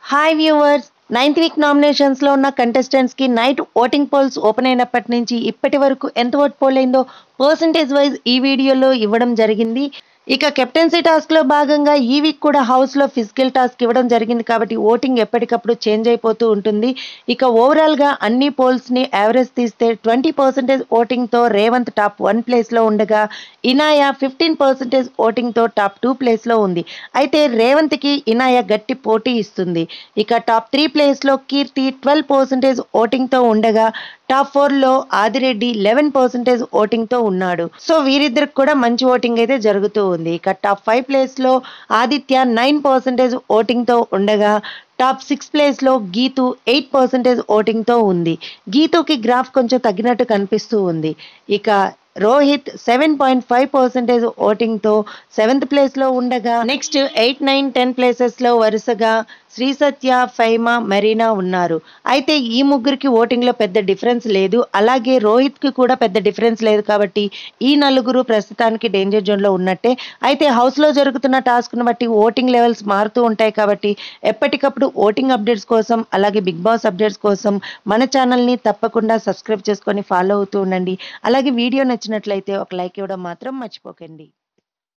hi viewers ninth week నామినేషన్స్లో ఉన్న కంటెస్టెంట్స్కి నైట్ ఓటింగ్ పోల్స్ ఓపెన్ అయినప్పటి నుంచి ఇప్పటి వరకు ఎంత ఓట్ పోల్ అయిందో పర్సంటేజ్ వైజ్ ఈ వీడియోలో ఇవ్వడం జరిగింది ఇక కెప్టెన్సీ టాస్క్లో భాగంగా ఈ వీక్ కూడా హౌస్లో ఫిజికల్ టాస్క్ ఇవ్వడం జరిగింది కాబట్టి ఓటింగ్ ఎప్పటికప్పుడు చేంజ్ అయిపోతూ ఉంటుంది ఇక ఓవరాల్గా అన్ని పోల్స్ని యావరేజ్ తీస్తే ట్వంటీ పర్సెంటేజ్ ఓటింగ్తో రేవంత్ టాప్ వన్ ప్లేస్లో ఉండగా ఇనాయా ఫిఫ్టీన్ పర్సెంటేజ్ ఓటింగ్తో టాప్ టూ ప్లేస్లో ఉంది అయితే రేవంత్కి ఇనాయ గట్టి పోటీ ఇస్తుంది ఇక టాప్ త్రీ ప్లేస్లో కీర్తి ట్వెల్వ్ పర్సెంటేజ్ ఓటింగ్తో ఉండగా టాప్ ఫోర్లో ఆదిరెడ్డి లెవెన్ పర్సెంటేజ్ ఓటింగ్తో ఉన్నాడు సో వీరిద్దరికి కూడా మంచి ఓటింగ్ అయితే జరుగుతూ ఉంది ఇక టాప్ ఫైవ్ ప్లేస్లో ఆదిత్య నైన్ పర్సెంటేజ్ ఓటింగ్తో ఉండగా టాప్ సిక్స్ ప్లేస్లో గీతు ఎయిట్ పర్సెంటేజ్ ఓటింగ్తో ఉంది గీతుకి గ్రాఫ్ కొంచెం తగ్గినట్టు కనిపిస్తూ ఉంది ఇక Rohit seven point five percentage ఓటింగ్తో సెవెంత్ ప్లేస్లో ఉండగా నెక్స్ట్ ఎయిట్ నైన్ టెన్ ప్లేసెస్లో వరుసగా శ్రీ సత్య ఫైమా మెరీనా ఉన్నారు అయితే ఈ ముగ్గురికి ఓటింగ్లో పెద్ద డిఫరెన్స్ లేదు అలాగే రోహిత్కి కూడా పెద్ద డిఫరెన్స్ లేదు కాబట్టి ఈ నలుగురు ప్రస్తుతానికి డేంజర్ జోన్లో ఉన్నట్టే అయితే హౌస్లో జరుగుతున్న టాస్క్ను బట్టి ఓటింగ్ లెవెల్స్ మారుతూ ఉంటాయి కాబట్టి ఎప్పటికప్పుడు ఓటింగ్ అప్డేట్స్ కోసం అలాగే బిగ్ బాస్ అప్డేట్స్ కోసం మన ఛానల్ని తప్పకుండా సబ్స్క్రైబ్ చేసుకొని ఫాలో అవుతూ ఉండండి అలాగే వీడియో నచ్చినట్లయితే ఒక లైక్ ఇవ్వడం మాత్రం మర్చిపోకండి